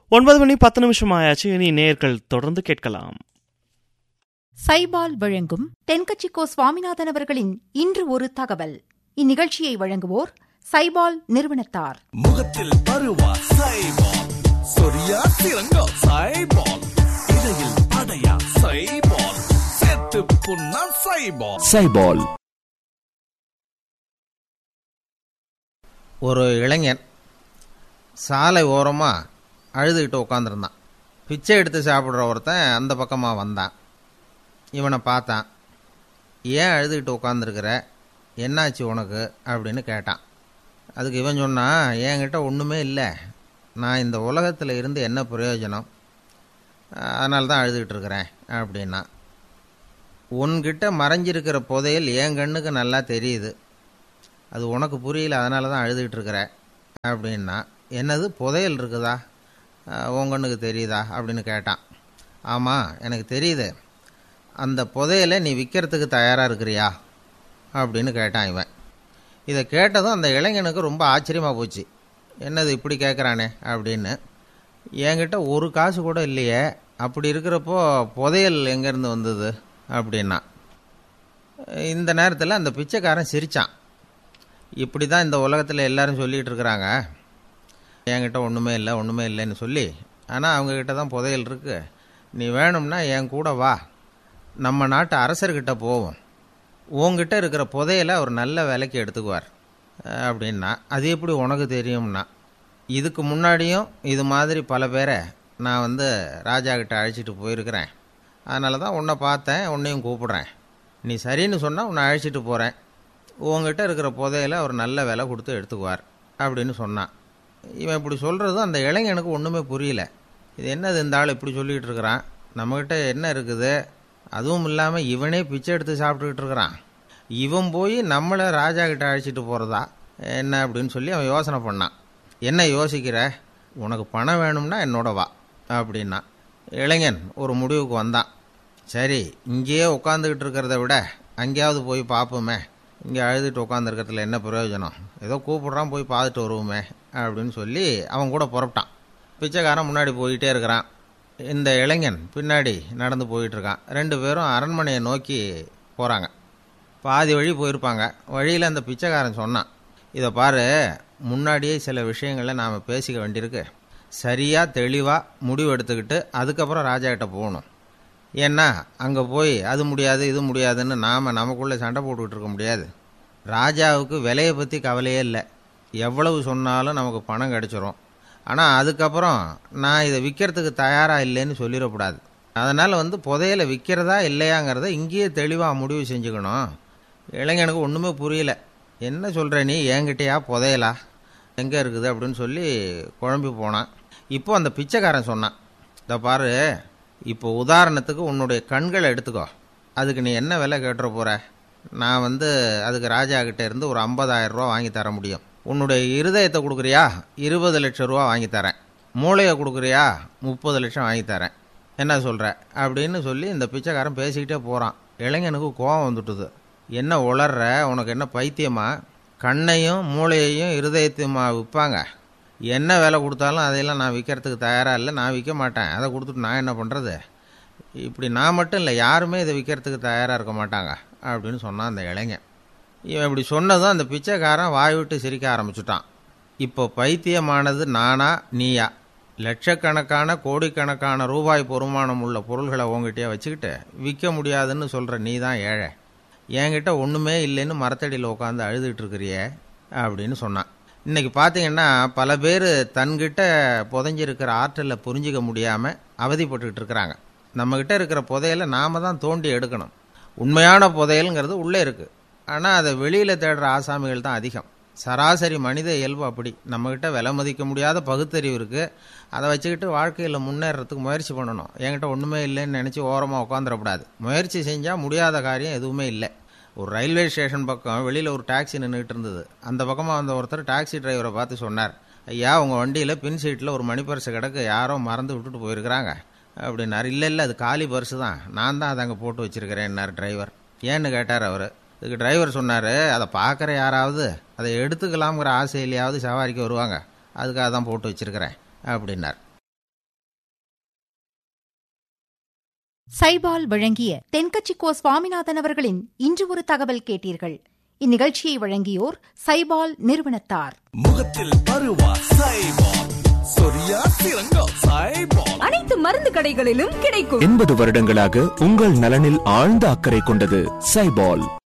ஒன்பது மணி பத்து நிமிஷம் ஆயாச்சு இனி நேர்கள் தொடர்ந்து கேட்கலாம் சைபால் வழங்கும் தென்கட்சிக்கோ சுவாமிநாதன் அவர்களின் இன்று ஒரு தகவல் இந்நிகழ்ச்சியை வழங்குவோர் சைபால் நிறுவனத்தார் முகத்தில் பருவா சைபால் சொரியா சிறங்கோ சைபால் இடையில் அடையா சைபால் செத்து புண்ணா சைபால் சைபால் ஒரு இளைஞன் சாலை ஓரமாக அழுதுகிட்டு உட்காந்துருந்தான் பிச்சை எடுத்து சாப்பிட்ற ஒருத்தன் அந்த பக்கமாக வந்தான் இவனை பார்த்தான் ஏன் அழுதுகிட்டு உட்காந்துருக்கிற என்னாச்சு உனக்கு அப்படின்னு கேட்டான் அதுக்கு இவன் சொன்னான் என்கிட்ட ஒன்றுமே இல்லை நான் இந்த உலகத்தில் இருந்து என்ன பிரயோஜனம் அதனால தான் அழுதுகிட்டு இருக்கிறேன் அப்படின்னா உன்கிட்ட மறைஞ்சிருக்கிற புதையல் என் கண்ணுக்கு நல்லா தெரியுது அது உனக்கு புரியல அதனால தான் அழுதுகிட்டு இருக்கிற அப்படின்னா என்னது புதையல் இருக்குதா அஹ், உன் கண்ணுக்கு தெரியுதா அப்படின்னு கேட்டான் ஆமாம் எனக்கு தெரியுது அந்த புதையலை நீ விற்கிறதுக்கு தயாராக இருக்கிறியா அப்படின்னு கேட்டான் இவன் இதை கேட்டதும் அந்த இளைஞனுக்கு ரொம்ப ஆச்சரியமாக போச்சு என்னது இப்படி கேட்குறானே அப்படின்னு என்கிட்ட ஒரு காசு கூட இல்லையே அப்படி இருக்கிறப்போ புதையல் எங்கேருந்து வந்தது அப்படின்னா இந்த நேரத்தில் அந்த பிச்சைக்காரன் சிரித்தான் இப்படி தான் இந்த உலகத்தில் எல்லாரும் சொல்லிகிட்டு இருக்கிறாங்க என்கிட்ட ஒன்றுமே இல்லை ஒன்றுமே இல்லைன்னு சொல்லி ஆனால் அவங்கக்கிட்ட தான் புதையல் இருக்கு நீ வேணும்னா என் கூட வா நம்ம நாட்டு அரசர்கிட்ட போவோம் உங்ககிட்ட இருக்கிற புதையலை அவர் நல்ல விலைக்கு எடுத்துக்குவார் அஹ் அப்படின்னா அது எப்படி உனக்கு தெரியும்னா இதுக்கு முன்னாடியும் இது மாதிரி பல பேரை நான் வந்து ராஜா கிட்ட அழைச்சிட்டு போயிருக்கிறேன் அதனால தான் உன்னை பார்த்தேன் உன்னையும் கூப்பிடுறேன் நீ சரின்னு சொன்னால் உன்னை அழைச்சிட்டு போகிறேன் உங்ககிட்ட இருக்கிற புதையலை அவர் நல்ல விலை கொடுத்து எடுத்துக்குவார் அப்படின்னு சொன்னான் இவன் இப்படி சொல்கிறதும் அந்த இளைஞனுக்கு ஒன்றுமே புரியல இது என்னது இந்த ஆள் இப்படி சொல்லிகிட்டு இருக்கிறான் நம்மக்கிட்ட என்ன இருக்குது அதுவும் இல்லாமல் இவனே பிச்சை எடுத்து சாப்பிட்டுக்கிட்டு இருக்கிறான் இவன் போய் நம்மளை ராஜா கிட்ட அழைச்சிட்டு போகிறதா என்ன அப்படின்னு சொல்லி அவன் யோசனை பண்ணான் என்ன யோசிக்கிற உனக்கு பணம் வேணும்னா என்னோட வா அப்படின்னா இளைஞன் ஒரு முடிவுக்கு வந்தான் சரி இங்கேயே உட்காந்துக்கிட்டு இருக்கிறத விட அங்கேயாவது போய் பார்ப்போமே இங்கே அழுதுட்டு உட்காந்துருக்கிறதுல என்ன பிரயோஜனம் ஏதோ கூப்பிட்றான் போய் பார்த்துட்டு வருவோமே அப்படின்னு சொல்லி அவன் கூட புறப்பட்டான் பிச்சைக்காரன் முன்னாடி போயிட்டே இருக்கிறான் இந்த இளைஞன் பின்னாடி நடந்து போயிட்டு இருக்கான் ரெண்டு பேரும் அரண்மனையை நோக்கி போகிறாங்க பாதி வழி போயிருப்பாங்க வழியில் அந்த பிச்சைக்காரன் சொன்னான் இதை பாரு முன்னாடியே சில விஷயங்களை நாம் பேசிக்க வேண்டியிருக்கு சரியாக தெளிவாக முடிவு எடுத்துக்கிட்டு அதுக்கப்புறம் ராஜா கிட்ட போகணும் ஏன்னா அங்கே போய் அது முடியாது இது முடியாதுன்னு நாம் நமக்குள்ளே சண்டை போட்டுக்கிட்டு இருக்க முடியாது ராஜாவுக்கு விலையை பற்றி கவலையே இல்லை எவ்வளவு சொன்னாலும் நமக்கு பணம் கிடச்சிரும் ஆனால் அதுக்கப்புறம் நான் இதை விற்கிறதுக்கு தயாராக இல்லைன்னு சொல்லிடக்கூடாது அதனால் வந்து புதையலை விற்கிறதா இல்லையாங்கிறத இங்கேயே தெளிவாக முடிவு செஞ்சுக்கணும் இளைஞனுக்கு ஒன்றுமே புரியல என்ன சொல்கிற நீ என்கிட்டயா புதையலா எங்கே இருக்குது அப்படின்னு சொல்லி குழம்பி போனான் இப்போ அந்த பிச்சைக்காரன் சொன்னான் இதை பாரு இப்போ உதாரணத்துக்கு உன்னுடைய கண்களை எடுத்துக்கோ அதுக்கு நீ என்ன விலை கேட்டுற போகிற நான் வந்து அதுக்கு ராஜா கிட்ட இருந்து ஒரு 50000 ரூபா வாங்கி தர முடியும் உன்னுடைய இருதயத்தை கொடுக்குறியா இருபது லட்சம் ரூபா வாங்கி தரேன் மூளையை கொடுக்குறியா முப்பது லட்சம் வாங்கி தரேன் என்ன சொல்கிற அப்படின்னு சொல்லி இந்த பிச்சைக்காரன் பேசிக்கிட்டே போகிறான் இளைஞனுக்கு கோபம் வந்துட்டுது என்ன உளர்ற உனக்கு என்ன பைத்தியமா கண்ணையும் மூளையையும் இருதயத்தையுமா விற்பாங்க என்ன விலை கொடுத்தாலும் அதையெல்லாம் நான் விற்கிறதுக்கு தயாராக இல்லை நான் விற்க மாட்டேன் அதை கொடுத்துட்டு நான் என்ன பண்ணுறது இப்படி நான் மட்டும் இல்லை யாருமே இதை விற்கிறதுக்கு தயாராக இருக்க மாட்டாங்க அப்படின்னு சொன்னான் அந்த இளைஞன் இவன் இப்படி சொன்னதும் அந்த பிச்சைக்காரன் வாய் விட்டு சிரிக்க ஆரம்பிச்சுட்டான் இப்போ பைத்தியமானது நானா நீயா லட்சக்கணக்கான கோடிக்கணக்கான ரூபாய் பொறுமானம் உள்ள பொருள்களை உங்ககிட்டயே வச்சுக்கிட்டு விற்க முடியாதுன்னு சொல்கிற நீ தான் ஏழை என்கிட்ட ஒன்றுமே இல்லைன்னு மரத்தடியில் உட்காந்து அழுதுகிட்டு இருக்கிறியே அப்படின்னு சொன்னான் இன்னைக்கு பார்த்தீங்கன்னா பல பேர் தன்கிட்ட புதைஞ்சிருக்கிற ஆற்றலை புரிஞ்சிக்க முடியாமல் அவதிப்பட்டுக்கிட்டு இருக்கிறாங்க நம்மக்கிட்ட இருக்கிற புதையலை நாம தான் தோண்டி எடுக்கணும் உண்மையான புதையலுங்கிறது உள்ளே இருக்குது ஆனால் அதை வெளியில் தேடுற ஆசாமிகள் தான் அதிகம் சராசரி மனித இயல்பு அப்படி நம்மக்கிட்ட விலை மதிக்க முடியாத பகுத்தறிவு இருக்குது அதை வச்சுக்கிட்டு வாழ்க்கையில் முன்னேறதுக்கு முயற்சி பண்ணணும் என்கிட்ட ஒன்றுமே இல்லைன்னு நினச்சி ஓரமாக உட்காந்துடக்கூடாது முயற்சி செஞ்சால் முடியாத காரியம் எதுவுமே இல்லை ஒரு ரயில்வே ஸ்டேஷன் பக்கம் வெளியில் ஒரு டாக்ஸி நின்றுட்டு இருந்தது அந்த பக்கமாக வந்த ஒருத்தர் டாக்ஸி டிரைவரை பார்த்து சொன்னார் ஐயா உங்கள் வண்டியில் பின் சீட்டில் ஒரு மணி பர்ஸு கிடக்கு யாரோ மறந்து விட்டுட்டு போயிருக்கிறாங்க அப்படின்னாரு இல்லை இல்லை அது காலி பர்ஸு தான் நான் தான் அதை அங்கே போட்டு வச்சிருக்கிறேன்னார் டிரைவர் ஏன்னு கேட்டார் அவர் இதுக்கு டிரைவர் சொன்னார் அதை பார்க்குற யாராவது அதை எடுத்துக்கலாம்ங்கிற ஆசையிலையாவது சவாரிக்கு வருவாங்க அதுக்காக தான் போட்டு வச்சிருக்கிறேன் அப்படின்னார் சைபால் வழங்கிய தென்கட்சி கோ சுவாமிநாதன் அவர்களின் இன்று ஒரு தகவல் கேட்டீர்கள் இந்நிகழ்ச்சியை வழங்கியோர் சைபால் நிறுவனத்தார் முகத்தில் பருவா சைபால் சொரியா சிறங்கோ சைபால் அனைத்து மருந்து கடைகளிலும் கிடைக்கும் எண்பது வருடங்களாக உங்கள் நலனில் ஆழ்ந்த அக்கறை கொண்டது சைபால்